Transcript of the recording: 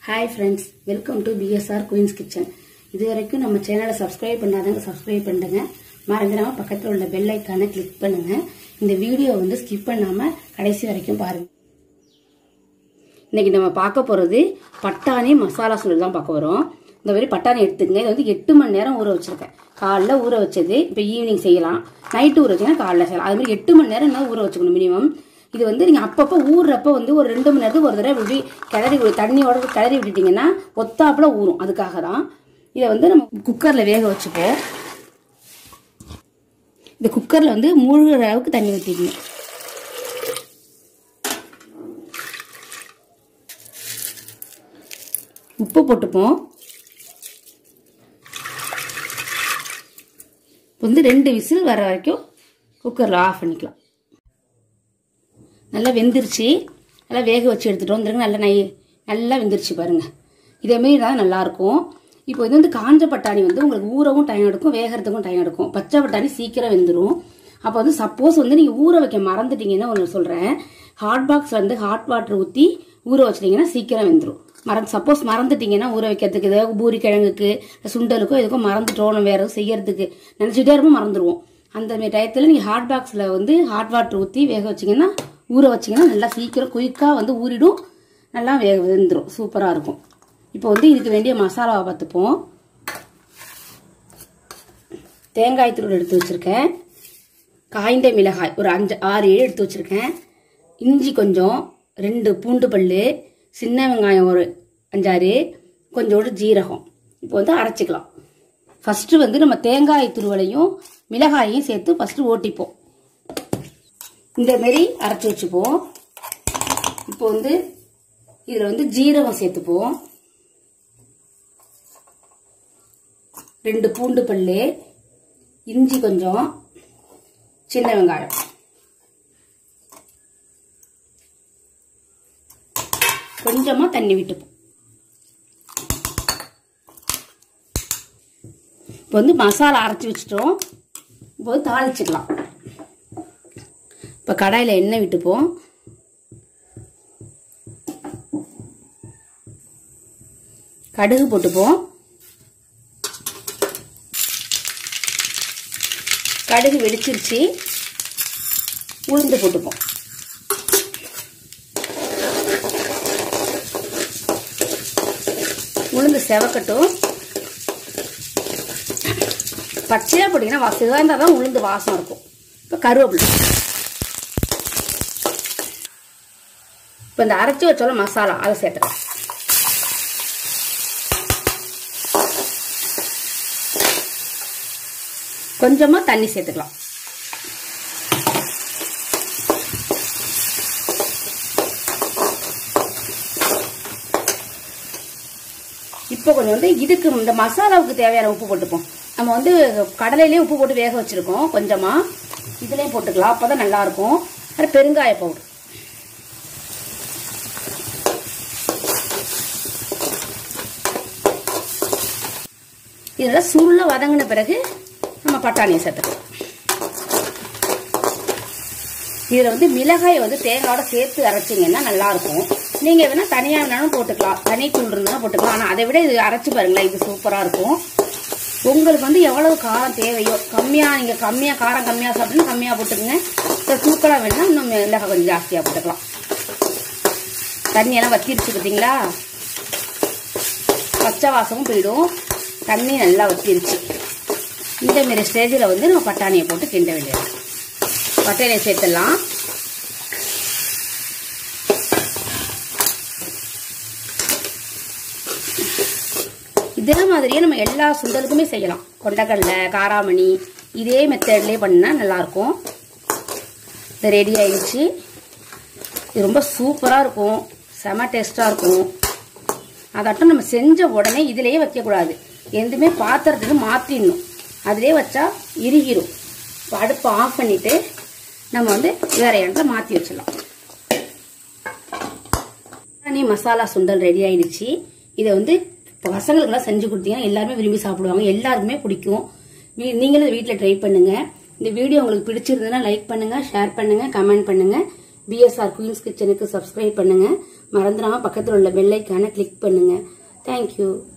hi friends welcome to BSR queens kitchen இது வரைக்கும் நம்ம சேனலை சப்ஸ்கிரைப் பண்ணாதவங்க சப்ஸ்கிரைப் பண்ணுங்க மறந்துடாம பக்கத்தில் உள்ள பெல் ஐக்கானை கிளிக் பண்ணுங்க இந்த வீடியோ வந்து ஸ்கிப் பண்ணாம கடைசி வரைக்கும் பாருங்க இன்னைக்கு நம்ம பார்க்க போறது பட்டாணி மசாலா சுண்டல் தான் பார்க்க போறோம் இந்த மாதிரி பட்டாணி எடுத்துக்கங்க இது வந்து எட்டு மணி நேரம் ஊற வச்சிருக்கேன் காலைல ஊற வச்சது இப்போ ஈவினிங் செய்யலாம் நைட்டு ஊற வச்சீங்கன்னா காலைல செய்யலாம் அது மாதிரி எட்டு மணி நேரம் என்ன ஊற வச்சுக்கணும் மினிமம் இது வந்து நீங்கள் அப்பப்போ ஊறுறப்ப வந்து ஒரு ரெண்டு மணி நேரத்துக்கு ஒரு தடவை இப்படி கிளறி விடு- தண்ணியோட கிளறி விட்டுட்டீங்கன்னா ஒத்தாப்புல ஊறும் அதுக்காக தான் இதை வந்து நம்ம குக்கரில் வேக வச்சுப்போம் இந்த குக்கரில் வந்து மூழ்கிற அளவுக்கு தண்ணி ஊற்றிக்கணும் உப்பு போட்டுப்போம் இப்போ வந்து ரெண்டு விசில் வர வரைக்கும் குக்கரில் ஆஃப் பண்ணிக்கலாம் நல்லா வெந்துருச்சு நல்லா வேக வச்சு எடுத்துகிட்டு வந்துருங்க நல்லா நை நல்லா வெந்துருச்சு பாருங்க இதேமாரி தான் நல்லாயிருக்கும் இப்போ இது வந்து காஞ்ச பட்டாணி வந்து உங்களுக்கு ஊறவும் டைம் எடுக்கும் வேகிறதுக்கும் டைம் எடுக்கும் பச்சை பட்டாணி சீக்கிரம் வெந்துடும் அப்போ வந்து சப்போஸ் வந்து நீங்கள் ஊற வைக்க மறந்துட்டீங்கன்னா ஒன்று சொல்கிறேன் ஹாட் பாக்ஸில் வந்து ஹாட் வாட்டர் ஊற்றி ஊற வச்சிட்டிங்கன்னா சீக்கிரம் வெந்துடும் மறந்து சப்போஸ் மறந்துட்டீங்கன்னா ஊற வைக்கிறதுக்கு ஏதாவது பூரி கிழங்குக்கு சுண்டலுக்கோ எதுக்கும் மறந்துட்டோம் நம்ம வேறு எதுவும் செய்யறதுக்கு நினச்சிட்டே இருப்போம் மறந்துடுவோம் அந்த மாதிரி டயத்தில் நீங்கள் ஹாட் பாக்ஸில் வந்து ஹாட் வாட்டர் ஊற்றி வேக வச்சிங்கன்னா ஊற வச்சிங்கன்னா நல்லா சீக்கிரம் குயிக்காக வந்து ஊறிடும் நல்லா வேக வெந்துடும் சூப்பராக இருக்கும் இப்போ வந்து இதுக்கு வேண்டிய மசாலாவை பார்த்துப்போம் தேங்காய் தூள் எடுத்து வச்சுருக்கேன் காய்ந்த மிளகாய் ஒரு அஞ்சு ஆறு ஏழு எடுத்து வச்சுருக்கேன் இஞ்சி கொஞ்சம் ரெண்டு பூண்டு பல் சின்ன வெங்காயம் ஒரு அஞ்சாறு கொஞ்சோண்டு ஜீரகம் இப்போ வந்து அரைச்சிக்கலாம் ஃபஸ்ட்டு வந்து நம்ம தேங்காய் துருவலையும் மிளகாயையும் சேர்த்து ஃபஸ்ட்டு ஓட்டிப்போம் இந்த மாரி அரைச்சி வச்சுப்போம் இப்போ வந்து இதில் வந்து ஜீரகம் சேர்த்துப்போம் ரெண்டு பூண்டு பல்லு இஞ்சி கொஞ்சம் சின்ன வெங்காயம் கொஞ்சமாக தண்ணி விட்டுப்போம் இப்போ வந்து மசாலா அரைச்சி வச்சிட்டோம் இப்போ வந்து தாளிச்சுக்கலாம் இப்போ கடாயில் எண்ணெய் விட்டுப்போம் கடுகு போட்டுப்போம் கடுகு வெடிச்சிருச்சு உளுந்து போட்டுப்போம் உளுந்து செவக்கட்டும் பச்சையாக போட்டிங்கன்னா வா சிவந்தால் தான் உளுந்து வாசம் இருக்கும் இப்போ கருவேப்பிலை இப்போ இந்த அரைச்சி வச்சோல மசாலா அதை சேர்த்துக்கலாம் கொஞ்சமாக தண்ணி சேர்த்துக்கலாம் இப்போ கொஞ்சம் வந்து இதுக்கு இந்த மசாலாவுக்கு தேவையான உப்பு போட்டுப்போம் நம்ம வந்து கடலையிலேயே உப்பு போட்டு வேக வச்சிருக்கோம் கொஞ்சமா இதுலேயும் போட்டுக்கலாம் அப்பதான் நல்லா இருக்கும் அப்புறம் பெருங்காய பவுடர் இதெல்லாம் சுருள வதங்கின பிறகு நம்ம பட்டாணியை சேர்த்துக்கலாம் இதில் வந்து மிளகாயை வந்து தேங்காயோட சேர்த்து அரைச்சிங்கன்னா நல்லா இருக்கும் நீங்கள் வேணால் தனியாக வேணாலும் போட்டுக்கலாம் தனி தூள் இருந்தாலும் போட்டுக்கலாம் ஆனால் அதை விட இது அரைச்சி பாருங்களேன் இது சூப்பராக இருக்கும் உங்களுக்கு வந்து எவ்வளவு காரம் தேவையோ கம்மியாக நீங்கள் கம்மியாக காரம் கம்மியாக சாப்பிட்டுன்னு கம்மியாக போட்டுக்கோங்க இல்லை தூக்கலாக வேணால் இன்னும் மிளகாய் கொஞ்சம் ஜாஸ்தியாக போட்டுக்கலாம் தண்ணியெல்லாம் வத்திருச்சு பார்த்தீங்களா பச்சை வாசமும் போயிடும் தண்ணி நல்லா வத்திருச்சு இந்த மாரி ஸ்டேஜில் வந்து நம்ம பட்டாணியை போட்டு கிண்ட வேண்டியது பட்டாணியை சேர்த்துடலாம் இதே மாதிரியே நம்ம எல்லா சுண்டலுக்குமே செய்யலாம் கொண்டக்கடலை காராமணி இதே மெத்தட்லேயே பண்ணால் நல்லாயிருக்கும் இது ரெடி ஆயிடுச்சு இது ரொம்ப சூப்பராக இருக்கும் செம டேஸ்ட்டாக இருக்கும் அதாட்டம் நம்ம செஞ்ச உடனே இதிலேயே வைக்கக்கூடாது எதுவுமே பாத்திரத்துக்கு மாற்றிடணும் அதிலே வச்சா இறுகிரும் இப்போ அடுப்பை ஆஃப் பண்ணிவிட்டு நம்ம வந்து வேற இடத்துல மாற்றி வச்சிடலாம் பட்டாணி மசாலா சுண்டல் ரெடி ஆயிடுச்சு இதை வந்து பசங்களுக்கெல்லாம் செஞ்சு கொடுத்தீங்கன்னா எல்லாருமே விரும்பி சாப்பிடுவாங்க எல்லாருக்குமே பிடிக்கும் வீ- நீங்களும் வீட்டில் ட்ரை பண்ணுங்க இந்த வீடியோ உங்களுக்கு பிடிச்சிருந்ததுன்னா லைக் பண்ணுங்க ஷேர் பண்ணுங்க கமெண்ட் பண்ணுங்க பிஎஸ்ஆர் குயின்ஸ் கிச்சனுக்கு சப்ஸ்கிரைப் பண்ணுங்க மறந்துடாமல் பக்கத்தில் உள்ள பெல்லைக்கான கிளிக் பண்ணுங்கள் தேங்க்யூ